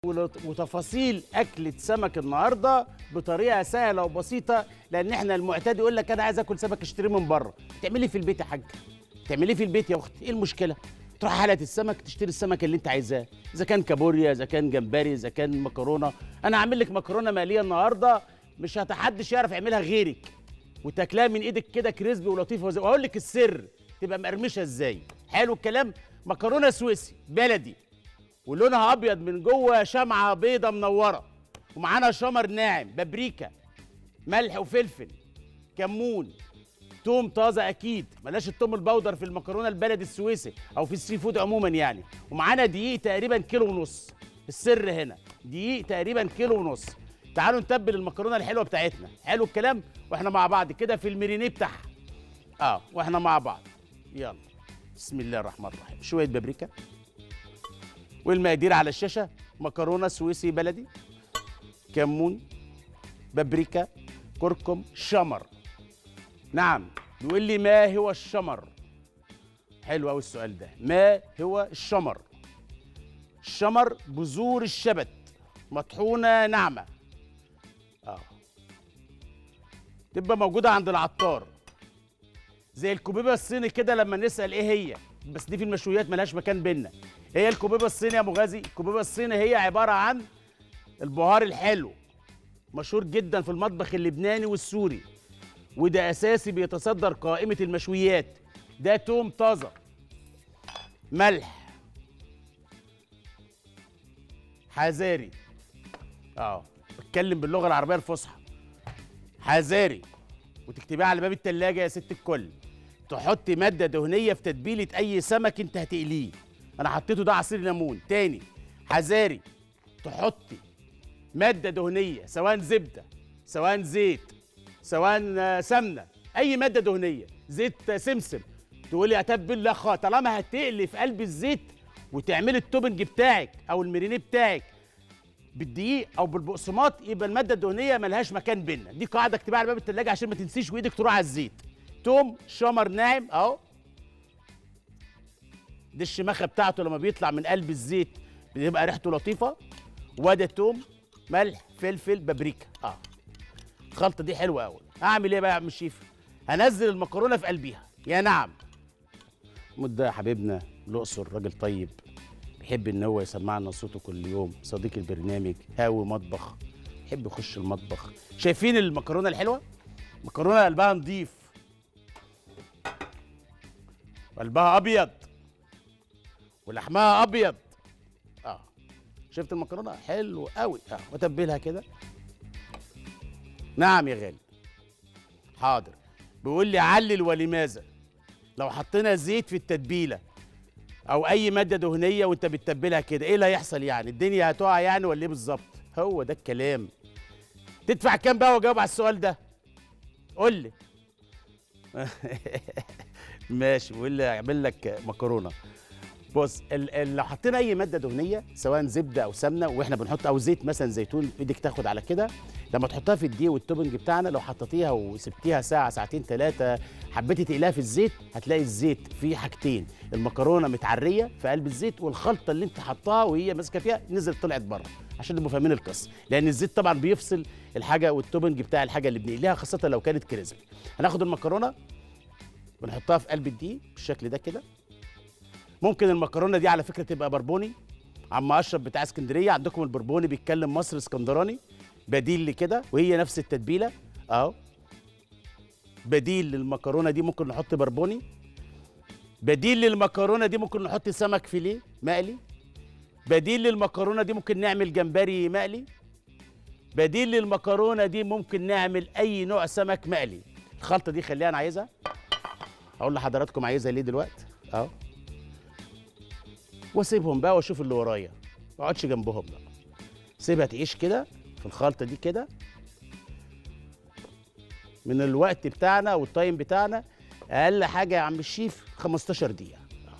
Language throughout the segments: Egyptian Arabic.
وتفاصيل اكله سمك النهارده بطريقه سهله وبسيطه لان احنا المعتاد يقول لك انا عايز اكل سمك اشتريه من بره تعمليه في البيت يا حاج تعمليه في البيت يا اختي ايه المشكله تروح حلقه السمك تشتري السمك اللي انت عايزاه اذا كان كابوريا اذا كان جمبري اذا كان مكرونه انا هعمل لك مكرونه مقليه النهارده مش هتحدش يعرف يعملها غيرك وتاكلها من ايدك كده كريسبي ولطيفه وزي واقول لك السر تبقى مقرمشه ازاي حلو الكلام مكرونه سويسي بلدي ولونها ابيض من جوه شمعه بيضه منوره ومعانا شمر ناعم بابريكا ملح وفلفل كمون توم طازه اكيد بلاش التوم البودر في المكرونه البلدي السويسي او في السي فود عموما يعني ومعانا دقيق تقريبا كيلو ونص السر هنا دقيق تقريبا كيلو ونص تعالوا نتبل المكرونه الحلوه بتاعتنا حلو الكلام واحنا مع بعض كده في المرينيه بتاعها اه واحنا مع بعض يلا بسم الله الرحمن الرحيم شويه بابريكا والمقادير على الشاشه مكرونه سويسي بلدي كمون بابريكا كركم شمر نعم بيقول لي ما هو الشمر حلو قوي السؤال ده ما هو الشمر الشمر بذور الشبت مطحونه ناعمه اه تبقى موجوده عند العطار زي الكوبيبه الصيني كده لما نسال ايه هي بس دي في المشويات ملهاش مكان بينا هي الكوبيبه الصيني يا ابو غازي الكوبيبه الصيني هي عباره عن البهار الحلو مشهور جدا في المطبخ اللبناني والسوري وده اساسي بيتصدر قائمه المشويات ده توم طازه ملح حذاري اه بتكلم باللغه العربيه الفصحى حذاري وتكتبيها على باب التلاجة يا ست الكل تحطي مادة دهنية في تتبيلة أي سمك أنت هتقليه أنا حطيته ده عصير ليمون تاني حذاري تحطي مادة دهنية سواء زبدة سواء زيت سواء آه، سمنة أي مادة دهنية زيت آه، سمسم تقولي أتبل لا خا طالما هتقلي في قلب الزيت وتعملي التوبنج بتاعك أو المرينيه بتاعك بالدقيق او بالبقسماط يبقى الماده الدهنيه ملهاش مكان بينا دي قاعده اكتبها على باب التلاجة عشان ما تنسيش وايدك تروح على الزيت توم شمر ناعم اهو دي الشماخه بتاعته لما بيطلع من قلب الزيت بيبقى ريحته لطيفه وده توم ملح فلفل بابريكا اه الخلطه دي حلوه قوي اعمل ايه بقى يا عم الشيف هنزل المكرونه في قلبيها يا نعم مده يا حبيبنا الاقصر راجل طيب بيحب ان هو يسمعنا صوته كل يوم صديق البرنامج هاوي مطبخ يحب يخش المطبخ شايفين المكرونه الحلوه مكرونه قلبها نضيف قلبها ابيض ولحمها ابيض اه شفت المكرونه حلو قوي اه واتبلها كده نعم يا غالي حاضر بيقول لي علل ولماذا لو حطينا زيت في التتبيله او اي ماده دهنيه وانت بتتبلها كده ايه اللي هيحصل يعني الدنيا هتقع يعني ولا ايه بالظبط هو ده الكلام تدفع كام بقى واجاوب على السؤال ده قول لي ماشي بيقول لي اعمل لك مكرونه بص ال- ال- لو حطينا اي ماده دهنيه سواء زبده او سمنه واحنا بنحط او زيت مثلا زيتون ايدك تاخد على كده لما تحطها في الدقيق والتوبنج بتاعنا لو حطيتيها وسبتيها ساعه ساعتين ثلاثه حبيتي تقليها في الزيت هتلاقي الزيت فيه حاجتين المكرونه متعريه في قلب الزيت والخلطه اللي انت حطاها وهي ماسكه فيها نزلت طلعت بره عشان نبقوا فاهمين القصه لان الزيت طبعا بيفصل الحاجه والتوبنج بتاع الحاجه اللي بنقليها خاصه لو كانت كريسبي هناخد المكرونه ونحطها في قلب الدقيق بالشكل ده كده ممكن المكرونه دي على فكره تبقى بربوني عم اشرف بتاع اسكندريه عندكم البربوني بيتكلم مصر اسكندراني بديل لكده وهي نفس التتبيله اهو بديل للمكرونه دي ممكن نحط بربوني بديل للمكرونه دي ممكن نحط سمك فيليه مقلي بديل للمكرونه دي ممكن نعمل جمبري مقلي بديل للمكرونه دي ممكن نعمل اي نوع سمك مقلي الخلطه دي خليها انا عايزها اقول لحضراتكم عايزها ليه دلوقتي اهو واسيبهم بقى واشوف اللي ورايا ما اقعدش جنبهم بقى سيبها تعيش كده في الخلطه دي كده من الوقت بتاعنا والتايم بتاعنا اقل حاجه يا عم الشيف 15 دقيقه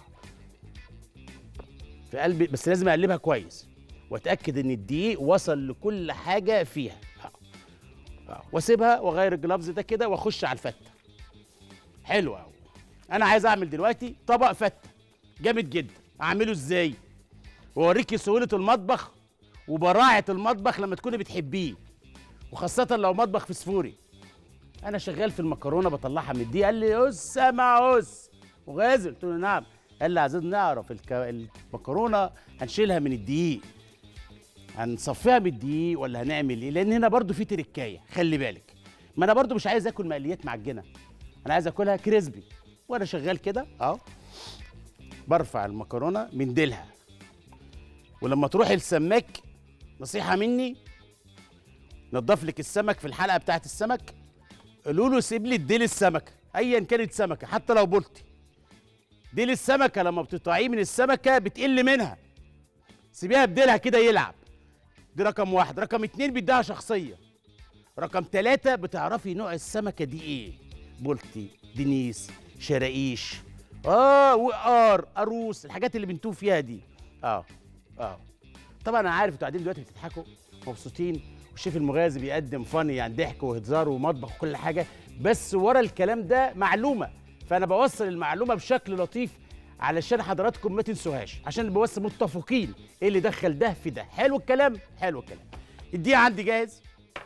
في قلبي بس لازم اقلبها كويس واتاكد ان الدقيق وصل لكل حاجه فيها آه. آه. واسيبها واغير الجلافز ده كده واخش على الفته حلو قوي انا عايز اعمل دلوقتي طبق فته جامد جدا اعمله ازاي واوريكي سهوله المطبخ وبراعه المطبخ لما تكوني بتحبيه وخاصه لو مطبخ فسفوري انا شغال في المكرونه بطلعها من الدقيق قال لي اس سامع اس وغازل قلت له نعم قال لي عايزين نعرف الك... المكرونه هنشيلها من الدقيق هنصفيها من الدقيق ولا هنعمل ايه لان هنا برضو في تركايه خلي بالك ما انا برضو مش عايز اكل مقليات معجنه انا عايز اكلها كريسبي وانا شغال كده اهو برفع المكرونه من ديلها ولما تروح السماك نصيحه مني نضف لك السمك في الحلقه بتاعت السمك قولوا له سيب لي الديل السمكه ايا كانت سمكه حتى لو بلطي ديل السمكه لما بتقطعيه من السمكه بتقل منها سيبيها بديلها كده يلعب دي رقم واحد رقم اتنين بيديها شخصيه رقم ثلاثة بتعرفي نوع السمكة دي ايه بولتي دنيس شراقيش اه وقار قاروس الحاجات اللي بنتوه فيها دي اه اه طبعا انا عارف انتوا قاعدين دلوقتي بتضحكوا مبسوطين والشيف المغازي بيقدم فاني يعني ضحك وهزار ومطبخ وكل حاجه بس ورا الكلام ده معلومه فانا بوصل المعلومه بشكل لطيف علشان حضراتكم ما تنسوهاش عشان نبقى بس متفقين ايه اللي دخل ده في ده حلو الكلام حلو الكلام الدقيق عندي جاهز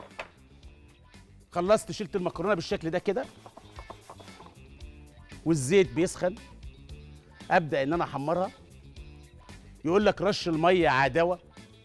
خلصت شلت المكرونه بالشكل ده كده والزيت بيسخن ابدا ان انا احمرها يقول لك رش الميه عداوه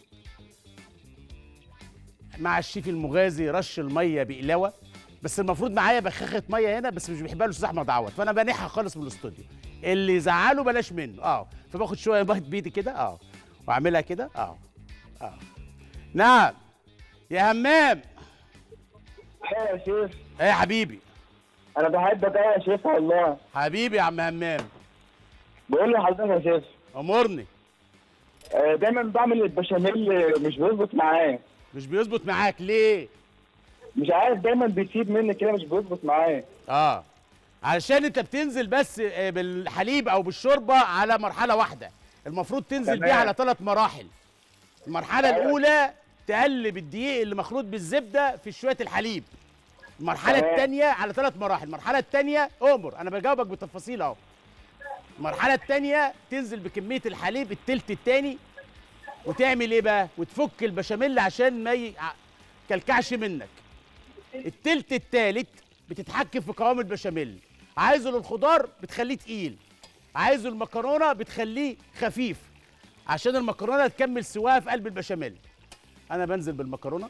مع الشيف المغازي رش الميه بقلاوه بس المفروض معايا بخاخه ميه هنا بس مش بيحبها الاستاذ احمد عوض فانا بانحها خالص من الاستوديو اللي يزعله بلاش منه اه فباخد شويه ميه بايدي كده اه واعملها كده اه اه نعم يا همام ايه يا شيف ايه يا حبيبي انا بحبك أوي يا شيف والله حبيبي يا عم همام بقول لحضرتك يا شيف امرني آه، دايما بعمل البشاميل مش بيظبط معايا مش بيظبط معاك ليه مش عارف دايما بيسيب مني كده مش بيظبط معايا اه علشان انت بتنزل بس آه، بالحليب او بالشوربه على مرحله واحده المفروض تنزل تمام. بيها على ثلاث مراحل المرحله أيوة. الاولى تقلب الدقيق اللي مخلوط بالزبده في شويه الحليب المرحله تمام. الثانيه على ثلاث مراحل المرحله الثانيه امر انا بجاوبك بالتفاصيل اهو المرحله الثانيه تنزل بكميه الحليب التلت الثاني وتعمل ايه بقى وتفك البشاميل عشان ما يكلكعش منك التلت التالت بتتحكم في قوام البشاميل عايزه للخضار بتخليه تقيل عايزه المكرونه بتخليه خفيف عشان المكرونه تكمل سواها في قلب البشاميل انا بنزل بالمكرونه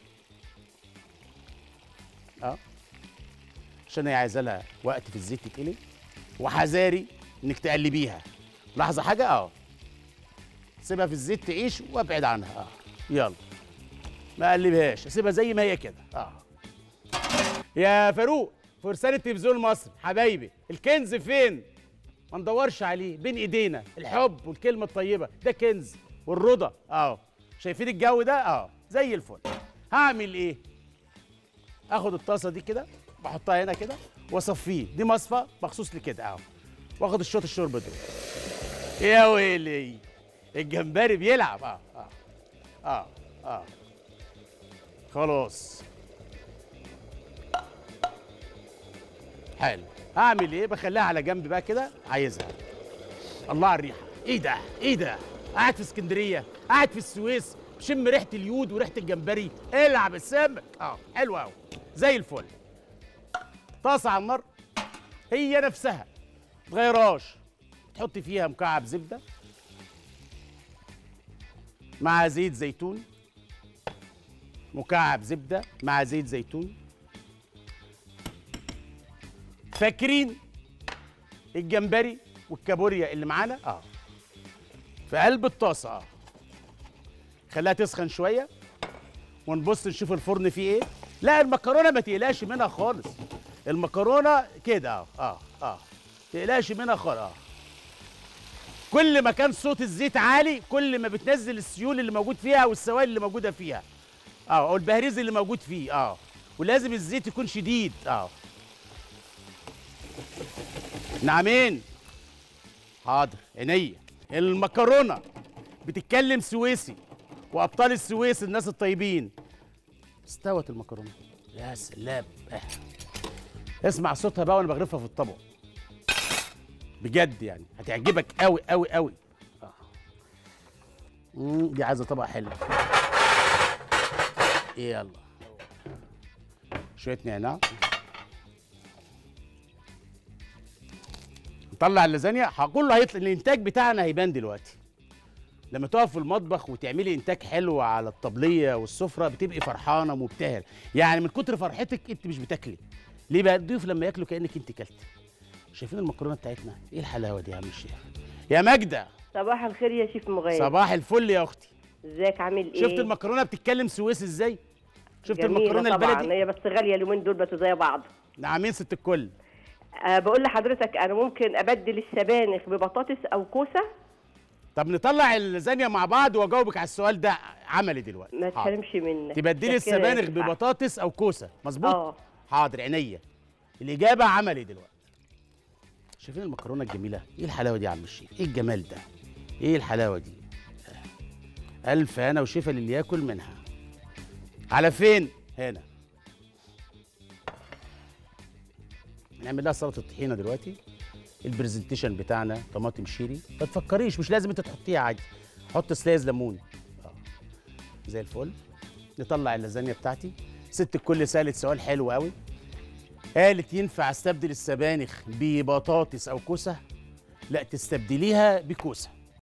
اه عشان هي عايزه لها وقت في الزيت تتقلي وحذاري انك تقلبيها لحظه حاجه اه سيبها في الزيت تعيش وابعد عنها اه يلا ما اقلبهاش اسيبها زي ما هي كده اه يا فاروق فرسان التلفزيون المصري حبايبي الكنز فين ما ندورش عليه بين ايدينا الحب والكلمه الطيبه ده كنز والرضا اه شايفين الجو ده اه زي الفل هعمل ايه اخد الطاسه دي كده بحطها هنا كده واصفيه دي مصفى مخصوص لكده اهو واخد الشوط الشوربه دول يا ويلي الجمبري بيلعب اه اه اه اه خلاص حلو هعمل ايه بخليها على جنب بقى كده عايزها الله على الريحه ايه ده ايه ده قاعد في اسكندريه قاعد في السويس بشم ريحه اليود وريحه الجمبري العب السمك اه حلو قوي زي الفل طاسه على النار هي نفسها تغيرهاش تحط فيها مكعب زبده مع زيت زيتون مكعب زبده مع زيت زيتون فاكرين الجمبري والكابوريا اللي معانا اه في قلب الطاسه اه خليها تسخن شويه ونبص نشوف الفرن فيه ايه لا المكرونه ما تقلقش منها خالص المكرونه كده اه اه اه تقلقش منها خالص اه كل ما كان صوت الزيت عالي كل ما بتنزل السيول اللي موجود فيها والسوائل اللي موجوده فيها اه او البهريز اللي موجود فيه اه ولازم الزيت يكون شديد اه نعمين حاضر عينيا المكرونه بتتكلم سويسي وابطال السويس الناس الطيبين استوت المكرونه يا سلام آه. اسمع صوتها بقى وانا بغرفها في الطبق بجد يعني هتعجبك قوي قوي قوي آه. مم، دي عايزه طبق حلو يلا شويه نعناع نطلع اللازانيا كله هيطلع الانتاج بتاعنا هيبان دلوقتي لما تقف في المطبخ وتعملي انتاج حلو على الطبليه والسفره بتبقي فرحانه مبتهله يعني من كتر فرحتك انت مش بتاكلي ليه بقى الضيوف لما ياكلوا كانك انت كلت شايفين المكرونه بتاعتنا ايه الحلاوه دي يا عم الشيخ يا ماجده صباح الخير يا شيف مغيب صباح الفل يا اختي ازيك عامل ايه شفت المكرونه بتتكلم سويس ازاي شفت جميلة المكرونه طبعا البلدي هي بس غاليه اليومين دول بقوا زي بعض نعمين ست الكل أه بقول لحضرتك انا ممكن ابدل السبانخ ببطاطس او كوسه طب نطلع اللازانيا مع بعض واجاوبك على السؤال ده عملي دلوقتي ما حاضر. تحرمش منك تبدلي شكرا يا السبانخ شيف. ببطاطس او كوسه مظبوط اه حاضر عينيا الاجابه عملي دلوقتي شايفين المكرونه الجميله ايه الحلاوه دي يا عم الشيخ ايه الجمال ده ايه الحلاوه دي الف هنا وشفا للي ياكل منها على فين هنا نعمل لها سلطه الطحينه دلوقتي البرزنتيشن بتاعنا طماطم شيري ما تفكريش مش لازم انت تحطيها عادي حط سلايز ليمون اه زي الفل نطلع اللازانيا بتاعتي ست الكل سالت سؤال حلو قوي قالت ينفع استبدل السبانخ ببطاطس او كوسه لا تستبدليها بكوسه